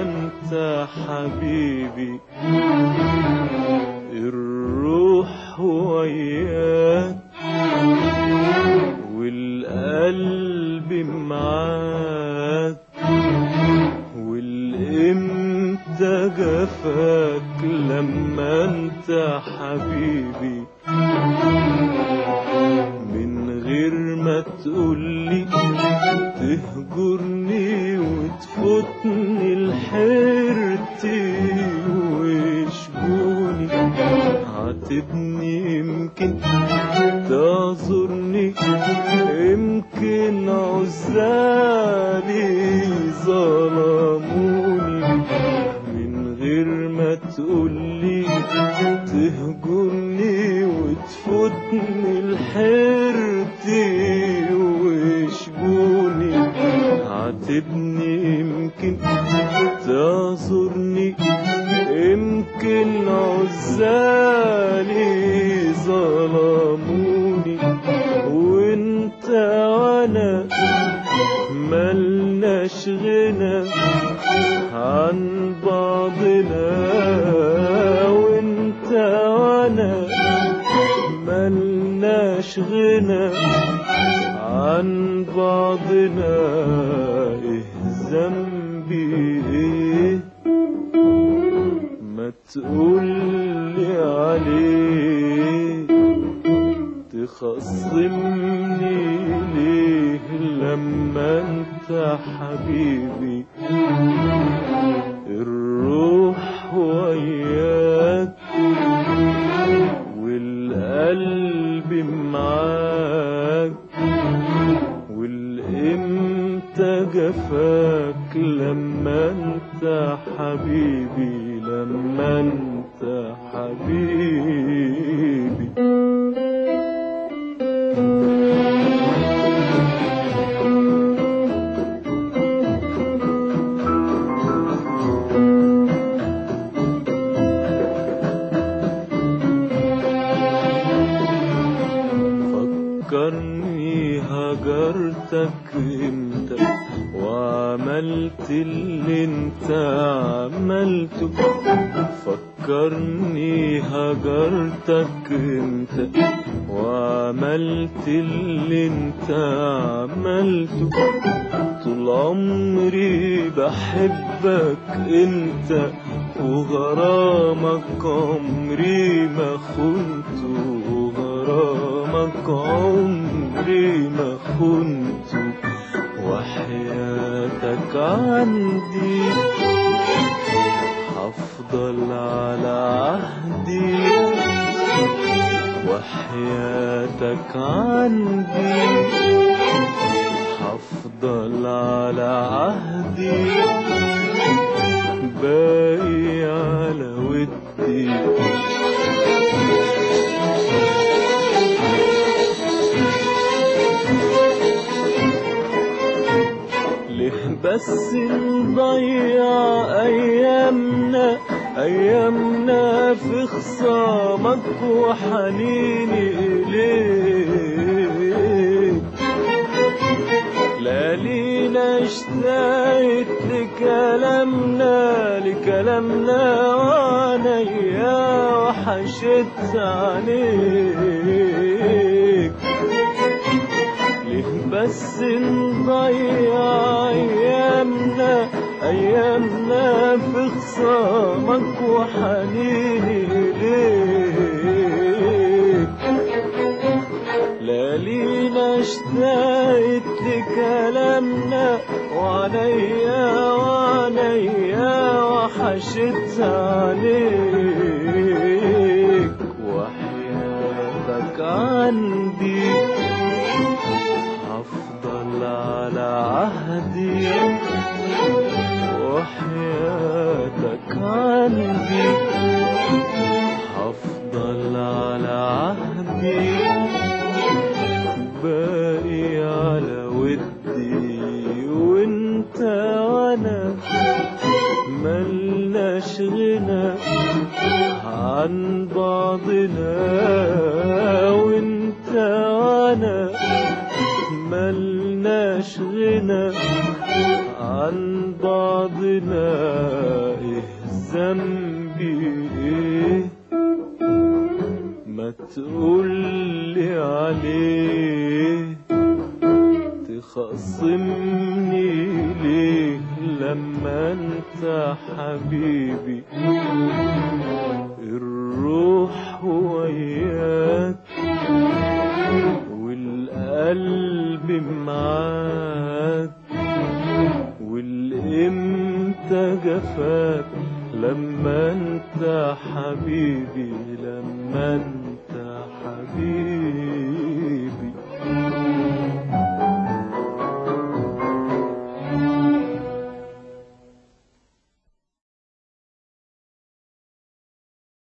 انت حبيبي الروح وياك والقلب معاك والامتى جفاك لما انت حبيبي من غير ما تقولي تهجرني وتفوتني لحيرتي وشجوني عاتبني يمكن تعذرني يمكن عزالي ظلموني من غير ما تقولي تهجرني وتفوتني لحيرتي وشجوني عاتبني يمكن تعذرني يمكن عزالي ظلموني وانت وانا ملناش غنى عن بعضنا وانت وانا ملناش غنى عن بعضنا ايه ذنبي ايه ما تقولي عليه تخصمني ليه لما انت حبيبي الروح وياك والقلب معاك والامتى جفاك لما انت حبيبي لما انت حبيبي فكرني هجرتك امتى وعملت اللي انت عملته فكرني هجرتك امتى وعملت اللي انت عملته طول عمري بحبك انت وغرامك عمري ما خنته وغرامك عمري ما خنته وحياتك عندي هفضل على عهدي وحياتك عندي هفضل على عهدي باقي على ودي ليه بس نضيع ايامنا ايامنا في خصامك وحنيني اليك لا لينا اشتقت لكلامنا لكلامنا وعينيا وحشت عليك ليه بس نضيع ايامنا ايامنا في خصامك وحنيني ليك لا لينا اشتقت لكلامنا وعليا وعليا وحشت عليك وحياتك عندي هفضل على عهدي وحياتك عندي هفضل على عهدي باقي على ودي وانت وانا ملناش غنى عن بعضنا وانت وانا ملناش غنى عن بعضنا بعضنا ايه ذنبي ايه ما تقولي عليه تخصمني ليه لما انت حبيبي الروح وياك والقلب معاك والامتى جفاك لما انت حبيبي لما انت حبيبي